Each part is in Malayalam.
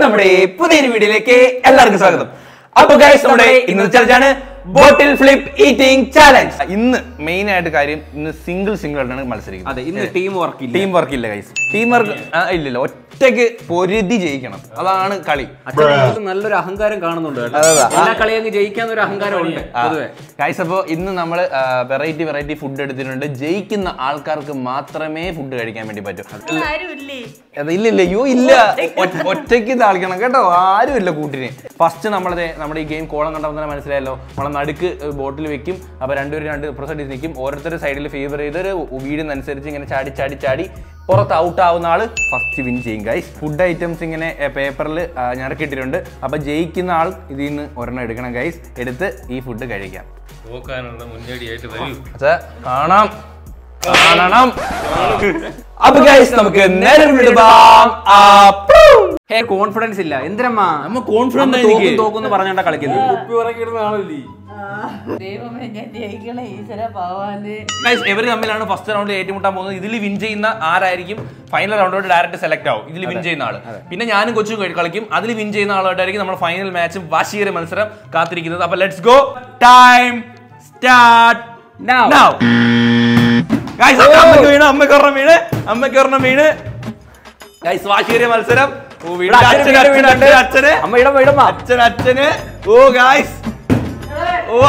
നമ്മുടെ പുതിയൊരു വീഡിയോയിലേക്ക് എല്ലാവർക്കും സ്വാഗതം അപ്പൊ ഗൈസ് നമ്മുടെ ഇന്നത്തെ ചലഞ്ചാണ് ബോട്ടിൽ ഫ്ലിപ്പ് ഈറ്റിംഗ് ചാലഞ്ച് ഇന്ന് മെയിൻ ആയിട്ട് കാര്യം ഇന്ന് സിംഗിൾ സിംഗിൾ ആയിട്ടാണ് മത്സരിക്കുന്നത് അതെ ഇന്ന് ടീം വർക്ക് ഇല്ല ടീം വർക്ക് ഇല്ല ഗൈസ് ടീം വർക്ക് ഇല്ലല്ലോ ഒറ്റയ്ക്ക് പൊരുതി ജയിക്കണം അതാണ് കളി അച്ഛൻ നല്ലൊരു അഹങ്കാരം കാണുന്നുണ്ട് കേട്ടോ അതെ, അതെ. എല്ലാ കളിയും അങ്ങ് ജയിക്കാൻ ഒരു അഹങ്കാരം ഉണ്ട് പൊതുവെ ഗൈസ് അപ്പോൾ ഇന്ന് നമ്മൾ വെറൈറ്റി വെറൈറ്റി ഫുഡ് എടുത്തിട്ടുണ്ട് ജയിക്കുന്ന ആൾക്കാർക്ക് മാത്രമേ ഫുഡ് കഴിക്കാൻ വേണ്ടി പറ്റൂ ആരുമില്ലേ അത് ഇല്ല ഇല്ല അയ്യോ ഇല്ല ഒറ്റ- ഒറ്റയ്ക്ക് താളിക്കണം കേട്ടോ ആരുമില്ല കൂട്ടിന് ഫസ്റ്റ് നമ്മളത് നമ്മുടെ ഈ ഗെയിം കോളം കണ്ടപ്പോൾ തന്നെ മനസ്സിലായല്ലോ നമ്മളെ നടുക്ക് ബോട്ടിൽ വെക്കും അപ്പൊ രണ്ടുപേരും രണ്ട് പ്രൊസൈഡിൽ നിൽക്കും ഓരോരുത്തർ സൈഡിൽ ഫേവർ ചെയ്തൊരു വീടിനനുസരിച്ച് ഇങ്ങനെ ചാടി ചാടി ചാടി പുറത്ത് ഔട്ട് ആവുന്ന ആള് ഫസ്റ്റ് വിൻ ചെയ്യും ഗൈസ് ഫുഡ് ഐറ്റംസ് ഇങ്ങനെ പേപ്പറിൽ ഞറക്കിട്ടിട്ടുണ്ട് അപ്പൊ ജയിക്കുന്ന ആൾ ഇതിൽ നിന്ന് ഒരെണ്ണം എടുക്കണം ഗൈസ് എടുത്ത് ഈ ഫുഡ് കഴിക്കാം നോക്കാനുള്ള മുന്നേടിയായിട്ട് വരൂ അച്ഛാ, കാണാം കാണണം അപ്പൊ ഗൈസ് നമുക്ക് നേരെ വിടുവാം ഹേ കോൺഫിഡൻസ് ഇല്ല എന്തിനമ്മ നമ്മ confident അമ്മ ആയിരിക്കും. തോക്കും തോക്കും പറഞ്ഞോണ്ടാ കളിക്കുന്നത് കുപ്പി ഉറക്കിടുന്ന ആളല്ലേ ദൈവമേ ഞാൻ ജയിക്കണേ ഈശ്വര ഭഗവാന് ഗൈസ് ഇവർ തമ്മിലാണ് ഫസ്റ്റ് റൗണ്ടിൽ ഏറ്റുമുട്ടാൻ പോകുന്നത് ഇതിൽ വിൻ ചെയ്യുന്ന ആരായിരിക്കും ഫൈനൽ റൗണ്ടോട് ഡയറക്റ്റ് സെലക്ട് ആവും ഇതിൽ വിൻ ചെയ്യുന്ന ആള് പിന്നെ ഞാനും കൊച്ചും കളി- കളിക്കും അതിൽ വിൻ ചെയ്യുന്ന ആളായിട്ടായിരിക്കും നമ്മൾ ഫൈനൽ മാച്ചും വാശിയേറിയ മത്സരം കാത്തിരിക്കുന്നത് അപ്പൊ let's go time start Now. Now guys അമ്മക്ക് വീണ് അമ്മക്ക് ഒരെണ്ണം വീണ് അമ്മക്ക് ഒരെണ്ണം വീണ് ഗൈസ് വാശിയേറിയ മത്സരം ഓ വീണ് ഇവിടെ അച്ഛന് അച്ഛന് വീണ് അച്ഛന് വീണ് അച്ഛന് അമ്മ ഇടമ്മ ഇടമ്മ അച്ഛൻ അച്ഛന് ഓ ഗായ്സ് ഓ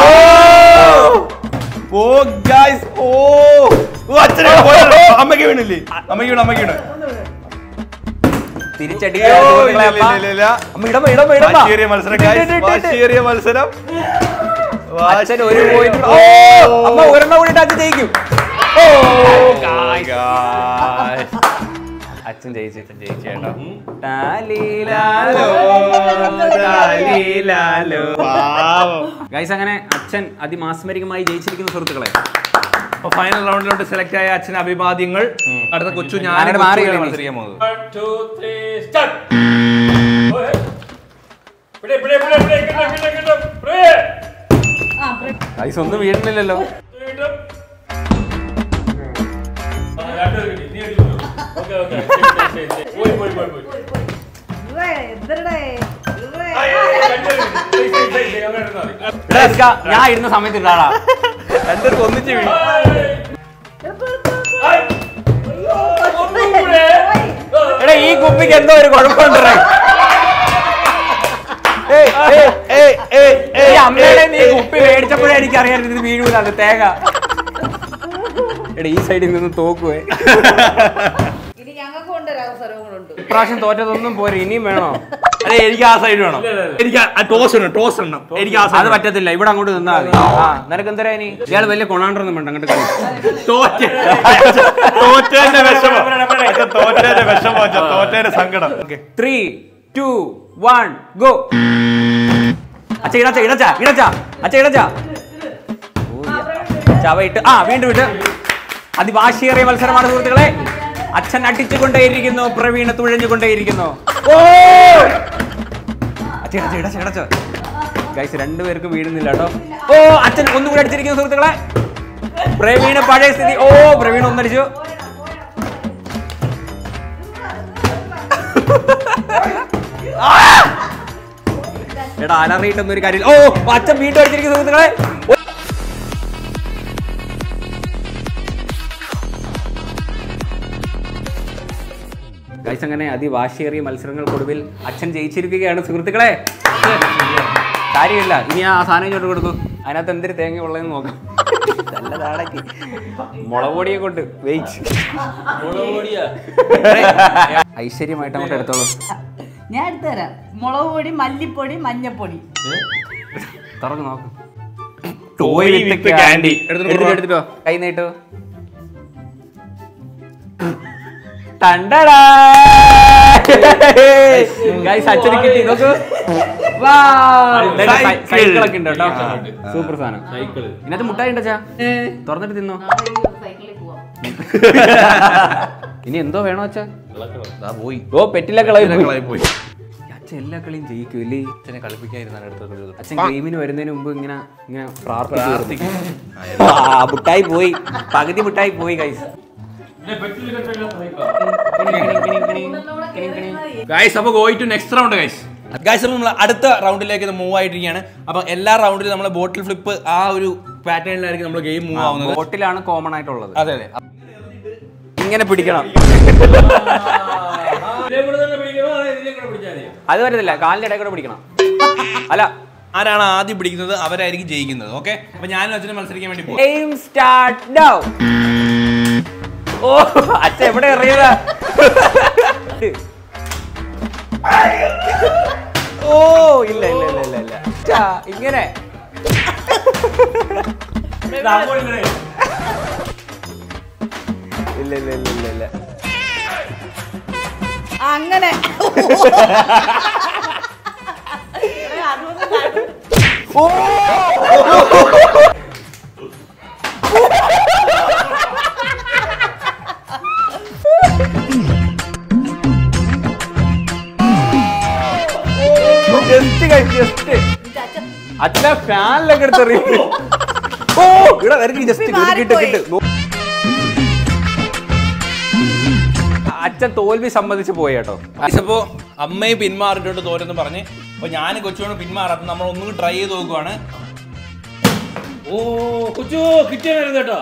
ഓ ഗായ്സ് ഓ ഓ അച്ഛനെ പോയി. അമ്മയ്ക്ക് വീണില്ലേ അമ്മയ്ക്ക് വീണ് അമ്മയ്ക്ക് വീണ് തിരിച്ചടിക്കുക ഓ, സുഹൃത്തുക്കളെ, ഇല്ല, ഇല്ല, അപ്പ. ഇല്ല, ഇല്ല. അമ്മ ഇടമ്മ ഇടമ്മ ഇടമ്മ വാശിയേറിയ മത്സരം ഗായ്സ് വാശിയേറിയ മത്സരം അച്ഛൻ ഒരു പോയിന്റ് ഓ അമ്മ ഒരെണ്ണം കൂടി അച്ഛൻ ജയിക്കും ഓ ഗായ്സ് അച്ഛൻ ജയിച്ചു ജയിച്ചേട്ടാ ടാലിലാലോ, ടാലിലാലോ. ഗൈസ് അങ്ങനെ അച്ഛൻ അതിമാസ്മരികമായി ജയിച്ചിരിക്കുന്ന സുഹൃത്തുക്കളെ അപ്പൊ ഫൈനൽ റൗണ്ടിലോട്ട് സെലക്ട് ആയ അച്ഛൻ അഭിവാദ്യങ്ങൾ അടുത്ത കൊച്ചു ഞാൻ ഞാനങ്ങട് മാറി കളി. മത്സരിക്കാൻ പോകുന്നത് One, two, three, start. ഓയ്. പിടി, പിടി, പിടി, പിടി, കിട്ടും, കിട്ടും, കിട്ടും. പിടി. ഗൈസ് ഒന്നും വീഴുന്നില്ലല്ലോ കിട്ടും. ആ, രണ്ടുപേരും കിട്ടി. നീ അടിച്ചു. Okay, okay. ശരി, ശരി, ശരി. പോയി, പോയി, പോയി, പോയി. എന്തരടേ ആ, ഏ, ഏ, രണ്ടുപേരും കിട്ടി. ശരി, ശരി, ശരി, ശരി, അങ്ങനെ ഇരുന്നാ മതി. ഇവിടെ ഇരിക്ക, ഞാൻ ഇരുന്ന സമയത്ത് ഇടാടാ രണ്ടുപേർക്ക് ഒന്നിച്ച് വീഴും ആയ്. അയ്യോ, ഒന്നും കൂടെ. എടാ ഈ കുപ്പിക്ക് എന്തോ ഒരു കുഴപ്പമുണ്ടേ ഈ അമ്മയുടെ നീ കുപ്പി മേടിച്ചപ്പോഴേ എനിക്ക് അറിയാൻ ഇത് വീഴൂല അത് തേങ്ങ എടാ ഈ സൈഡിൽ നിന്ന് തോക്കുവേ ഇനി ഞങ്ങൾക്ക് കൊണ്ടൊരു അവസരവും കൂടെ ഉണ്ട് ഇപ്രാവശ്യം തോറ്റതൊന്നും പോരെ ഇനിയും വേണോ അതെ എനിക്ക് ആ സൈഡ് വേണം എനിക്ക് ആ ടോസ് ഇടണം ടോസ് ഇടണം എനിക്ക് ആ അത് സൈഡ് പറ്റത്തില്ല ഇവിടെ അങ്ങോട്ട് നിന്നാ മതി ആ നിനക്ക് എന്തരാ ഇനി ഇയാൾ വലിയ കൊണാണ്ടൊന്നും വേണ്ട അങ്ങോട്ട് കളി തോറ്റ തോറ്റേന്റെ വിഷമം അച്ഛൻ തോറ്റേന്റെ വിഷമം അച്ഛൻ തോറ്റേന്റെ സങ്കടം okay three two one go അച്ഛ ഇടച്ച ഇടച്ച ഇടച്ച അച്ഛ ഇടച്ച ചവ ഇട്ട് ആ വീണ്ടും ഇട്ട് അതിവാശിയേറിയ മത്സരമാണ് സുഹൃത്തുക്കളെ അച്ഛൻ അടിച്ചുകൊണ്ടേയിരിക്കുന്നു പ്രവീണ തുഴഞ്ഞുകൊണ്ടേയിരിക്കുന്നു ഓ അച്ഛ ഇടച്ച ഇടച്ച ഇടച്ച ഗൈസ് രണ്ടുപേർക്കും വീഴുന്നില്ല കേട്ടോ ഓ അച്ഛൻ ഒന്നും കൂടി അടിച്ചിരിക്കുന്നു സുഹൃത്തുക്കളെ പ്രവീണ പഴയ സ്ഥിതി ഓ പ്രവീണ ഒന്നടിച്ചു എടാ അലറിയിട്ടൊന്നും ഒരു കാര്യമില്ല ഓ അച്ഛൻ വീണ്ടും അടിച്ചിരിക്കുന്നു സുഹൃത്തുക്കളെ ഓ. ഗൈസ് അങ്ങനെ അതിവാശിയേറിയ മത്സരങ്ങൾക്കൊടുവിൽ അച്ഛൻ ജയിച്ചിരിക്കുകയാണ് സുഹൃത്തുക്കളെ കാര്യമില്ല ഇനി ആ സാധനം ഇങ്ങോട്ട് കൊടുക്കും അതിനകത്ത് എന്തൊരു തേങ്ങ ഉള്ളതെന്ന് നോക്കാം നല്ല താടക്കി മുളക് പൊടിയെ കൊണ്ട് വെയിറ്റ് ഐശ്വര്യമായിട്ട് അങ്ങോട്ട് എടുത്തോളൂ ഞാൻ എടുത്തുതരാം മുളക് പൊടി മല്ലിപ്പൊടി മഞ്ഞപ്പൊടി തുറന്ന് നോക്ക് Toy with candy. എടുത്തിട്ട് എടുത്തിട്ടോ കൊണ്ടുവാ. എടുത്തിട്ടോ കൈ നീട്ടു ടണ്ടടാ ഗൈസ് അച്ഛന് കിട്ടി നോക്കൂ സൈക്കിളൊക്കെ ഉണ്ട് കേട്ടോ സൂപ്പർ സാധനം സൈക്കിള് ഇതിനകത്ത് മുട്ടായി ഉണ്ടച്ചാ തുറന്നിട്ട് തിന്നോ സൈക്കിളിൽ പോവാം ഇനി എന്തോ വേണോ അച്ഛാ ദാ പോയി ഓ പെറ്റില്ല കളയും കളായി പോയി അച്ഛൻ എല്ലാ കളിയും ജയിക്കും അല്ലേ അച്ഛനെ കളിപ്പിക്കാതിരുന്നാണ് എടുത്തത് അച്ഛൻ ഗെയിമിന് വരുന്നതിന് മുമ്പ് ഇങ്ങനെ ഇങ്ങനെ പ്രാർത്ഥിക്കും ആ മുട്ടായി പോയി പകുതി മുട്ടായി പോയി കൈസ് പിന്നെ പെട്ടിൽ കെട്ടില്ല സൈക്കിൾ ഗൈസ് അപ്പൊ ഗോയി to next round guys guys അപ്പോൾ നമ്മൾ അടുത്ത റൗണ്ടിലേക്ക് മൂവ് ആയിട്ടിരിക്കുകയാണ് അപ്പൊ എല്ലാ റൗണ്ടിലും നമ്മൾ ബോട്ടിൽ ഫ്ലിപ്പ് ആ ഒരു പാറ്റേണിലായിരിക്കും നമ്മൾ ഗെയിം മൂവ് ആവുന്നത് ബോട്ടിലാണ് കോമൺ ആയിട്ടുള്ളത് അതെ അതെ ഇങ്ങനെ പിടിക്കണം ഇതിലെ കൂടെ തന്നെ പിടിക്കണോ അതോ ഇതിലെ കൂടെ പിടിച്ചാൽ മതിയോ? അത് വരുന്നില്ല കാലിന്റെ ഇടയിൽ കൂടെ പിടിക്കണം അല്ല ആരാണ് ആദ്യം പിടിക്കുന്നത് അവരായിരിക്കും ജയിക്കുന്നത് ഓക്കെ അപ്പൊ ഞാനും അച്ഛനും മത്സരിക്കാൻ വേണ്ടി പോകും എയിം സ്റ്റാർട്ട് ഡൗൺ ഓ അച്ഛ എവിടെ എറിയതാ ഓ ഇല്ല ഇല്ല ഇല്ല ഇല്ല ഇല്ല ച്ചാ, ഇങ്ങനെ ഇത് അങ്ങോട്ട് ഇങ്ങനെ. ഇല്ല ഇല്ല ഇല്ല ഇല്ല ഇല്ല അങ്ങനെ അതൊന്നും നട- ജസ്റ്റ് ജസ്റ്റ് അച്ഛൻ അച്ഛൻ ഫാനിലൊക്കെ എടുത്ത് എറിയും ഓ ഇവിടെ വരക്കി ജസ്റ്റ് ഇപ്പൊ കിട്ട് മാറിപ്പോയി. കിട്ട് അച്ഛൻ തോൽവി സമ്മതിച്ച് പോയി കേട്ടോ അപ്പോ അമ്മയെ പിന്മാറിട്ടോട്ട് തോരെന്ന് പറഞ്ഞ് അപ്പൊ ഞാൻ കൊച്ചുകൊണ്ട് പിന്മാറാം അപ്പൊ നമ്മൾ ഒന്നും ട്രൈ ചെയ്ത് നോക്കുവാണ് ഓ കൊച്ചു കിട്ടിയായിരുന്നു കേട്ടോ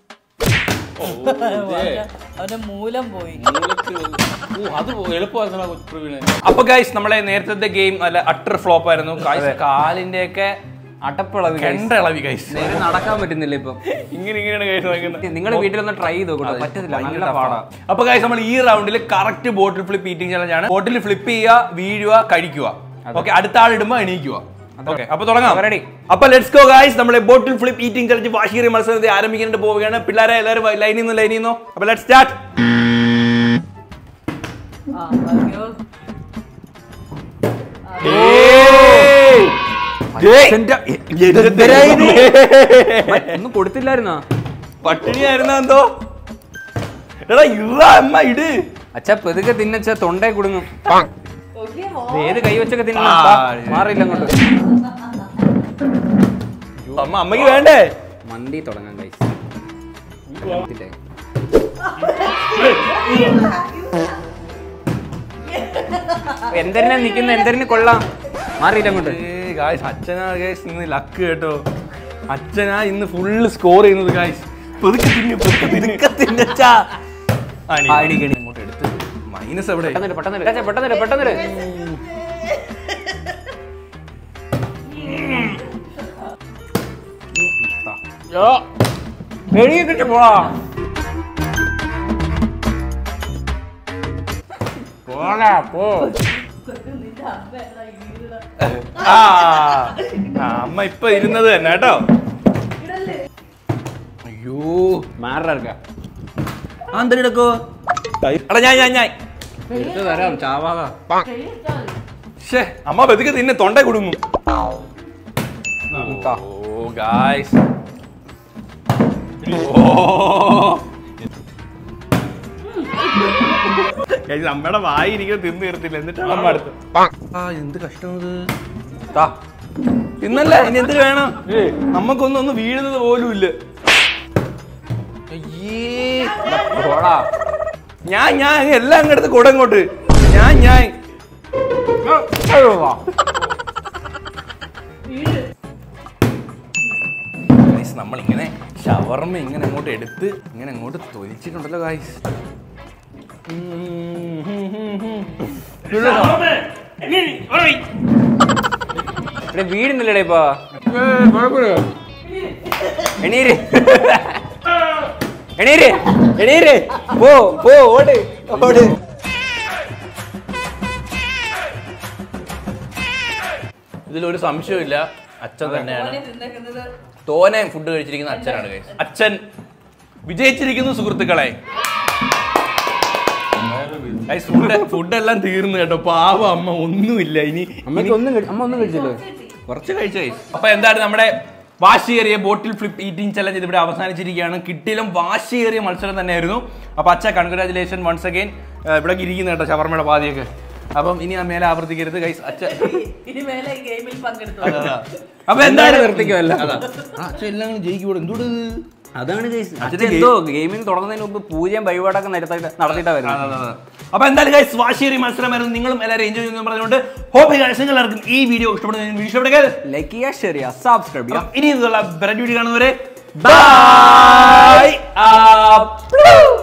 അവന്റെ മൂലം പോയി അത് എളുപ്പമായിരുന്നു അപ്പൊ ഗൈസ് നമ്മളെ നേരത്തെ ഗെയിം അല്ല അട്ടർ ഫ്ലോപ്പ് ആയിരുന്നു ഗൈസ് കാലിന്റെ ഒക്കെ അടപ്പിളവി guys. കെണ്ട ഇളവി ഗൈസ് നേരെ നടക്കാൻ പറ്റുന്നില്ല ഇപ്പം ഇങ്ങനെ ഇങ്ങനെയാണ് ഗൈസ് വാങ്ങുന്നത് നിങ്ങൾ വീട്ടിലൊന്ന് ട്രൈ ചെയ്ത് നോക്കണം പറ്റത്തില്ല നല്ല പാടാ അപ്പൊ ഗൈസ് നമ്മൾ ഈ റൗണ്ടിൽ correct bottle flip eating challenge ആണ് ബോട്ടിൽ ഫ്ലിപ്പ് ചെയ്യുക വീഴുക കഴിക്കുക ഓക്കെ അടുത്ത ആൾ ഇടുമ്പോ എണീക്കുക ഓക്കെ അപ്പൊ തുടങ്ങാം Ready. അപ്പൊ ലെറ്റ്സ് ഗോ ഗൈസ് നമ്മുടെ ബോട്ടിൽ ഫ്ലിപ്പ് ഈറ്റിംഗ് ചലഞ്ച് വാശീറി മത്സരത്തെ ആരംഭിക്കാനായിട്ട് പോവുകയാണ് പിള്ളേരെ എല്ലാവരും ലൈനിൽ നിന്ന് ലൈനിൽ നിന്നോ അപ്പൊ ലെറ്റ് സ്റ്റാർട്ട് ആ, അയ്യോ. ഒന്നും കൊടുത്തില്ലായിരുന്നോ പട്ടിണിയായിരുന്ന എന്തോ എടാ ഇറ അമ്മ ഇട് അച്ഛ പെതുക്കെ തിന്നച്ച തൊണ്ടേ കുടുങ്ങും ഓക്കേ, മോ. ഏത് കൈ വെച്ചൊക്കെ തിന്നണം ആ, വാ, മാറിയില്ല അങ്ങോട്ട് അമ്മ അമ്മക്ക് വേണ്ടേ മന്തി തുടങ്ങാം കൈ എന്തരിനെ നിക്കുന്ന എന്തരിന് കൊള്ളാം മാറിയില്ല അങ്ങോട്ട് ഗായ്സ് അച്ഛനാ ഗായ്സ് ഇന്ന് ലക്ക് കേട്ടോ അച്ഛനാ ഇന്ന് ഫുള്ള് സ്കോർ ചെയ്യുന്നത് ഗായ്സ് പെതുക്കെ തിന്നു പെതുക്കെ തിന്നുക്കെ തിന്നച്ചാ ആ, എണീക്ക്, എണീക്ക്. ഇങ്ങോട്ട് എടുത്ത് മൈനസ് എവിടെ പെട്ടെന്ന് പെട്ടെന്ന് ഇട്. അച്ഛാ, പെട്ടെന്ന് ഇട്, പെട്ടെന്ന് ഇട്. എഴുതി കിട്ടി പോടാ പോടാ പോ നിന്റെ അമ്മ എന്താ ഈ വീട്? ആ ആ, അമ്മ ഇപ്പൊ ഇരുന്നത് തന്നെ കേട്ടോ ഇടല്ലേ? അയ്യോ മാറാ ആന്തരിടക്കോ എടാ ഞാൻ ഞാൻ ഞാൻ എടുത്ത് തരാം ചാവാതാ കഴിച്ചാ മതി. ഷേ അമ്മ പെതുക്കെ തിന്നെ തൊണ്ട കുടുങ്ങും താ. ഓ ഗായ്സ് ഓ Guys, അമ്മയുടെ വായി ഇരിക്കുന്ന തിന്നു തീർത്തില്ല എന്നിട്ടാണ് അമ്മ അടുത്ത് ആ എന്ത് കഷ്ടം താ. തിന്നല്ല ഇനി എന്ത് വേണം നമുക്കൊന്നും ഒന്ന് വീഴുന്നത് പോലും ഇല്ല അയ്യേ പോടാ ഞാൻ ഞാൻ എല്ലാം അങ്ങടുത്ത് കൂടെ ഞാൻ ഞാൻ ഗൈസ് നമ്മളിങ്ങനെ ഷവർമ്മ ഇങ്ങനെ അങ്ങോട്ട് എടുത്ത് ഇങ്ങനെ അങ്ങോട്ട് തൊലിച്ചിട്ടുണ്ടല്ലോ ഗൈസ് അമ്മേ, എങ്ങനെ? ഓടി. ഇവിടെ വീടുന്നില്ലടേ ഇപ്പൊ എണീര് എണീര് എണീര് പോ പോ ഓട് ഓട് ഇതിലൊരു സംശയമില്ല അച്ഛൻ തന്നെയാണ് ഓനെ തിന്നേക്കുന്നത് തോനെ ഫുഡ് കഴിച്ചിരിക്കുന്ന അച്ഛനാണ് guys. അച്ഛൻ വിജയിച്ചിരിക്കുന്നു സുഹൃത്തുക്കളെ ഫുഡ് ഫുഡ് എല്ലാം തീർന്നു കേട്ടോ പാവ അമ്മ ഒന്നുമില്ല ഇനി അമ്മയ്ക്ക് ഒന്നും കഴി- അമ്മ ഒന്നും കഴിച്ചില്ലേ കുറച്ച് കഴിച്ചു guys. അപ്പൊ എന്താണ് നമ്മുടെ വാശിയേറിയ ബോട്ടിൽ ഫ്ലിപ്പ് ഈറ്റിംഗ് ചലഞ്ച് ഇവിടെ അവസാനിച്ചിരിക്കുകയാണ് കിട്ടിയിലും വാശിയേറിയ മത്സരം തന്നെയായിരുന്നു അപ്പൊ അച്ഛ കൺഗ്രാചുലേഷൻ വൺസ് അഗൈൻ ഇവിടെ ഇരിക്കുന്ന കേട്ടോ ഷവർമ്മയുടെ പാതിയൊക്കെ അപ്പം ഇനി ആ മേലെ ആവർത്തിക്കരുത് ഗൈസ് അച്ഛ ഇനി മേലെ ഈ ഗെയിമിൽ പങ്കെടുത്തു അതാ. അപ്പൊ എന്താണ് നിർത്തിക്കുമല്ലോ അതാ. ആ, അച്ഛൻ എല്ലാം ജയിക്കൂടെ എന്തോട് ഇത്? അതാണ് guys. അച്ഛൻ എന്തോ ഗെയിമിന് തുടങ്ങുന്നതിന് മുമ്പ് പൂജയും വഴിപാടൊക്കെ നടത്തിയിട്ട് നടത്തിയിട്ടാ വരുന്നത് അപ്പൊ എന്തായാലും ഗൈസ് വാശിയേറിയ മത്സരമായിരുന്നു നിങ്ങളും എല്ലാവരും എൻജോയ് ചെയ്യുന്നു പറഞ്ഞുകൊണ്ട് ഹോപ്പ് ഗൈസ് നിങ്ങൾ എല്ലാവർക്കും ഈ വീഡിയോ ഇഷ്ടപ്പെടുന്ന വീഡിയോ ഇഷ്ടപ്പെടുക ലൈക്ക് ചെയ്യുക ഷെയർ ചെയ്യുക സബ്സ്ക്രൈബ് ചെയ്യുക ഇനി ഇതുള്ള ബ്രെഡ് വീഡിയോ കാണുന്നവരെ ബൈ ബൈ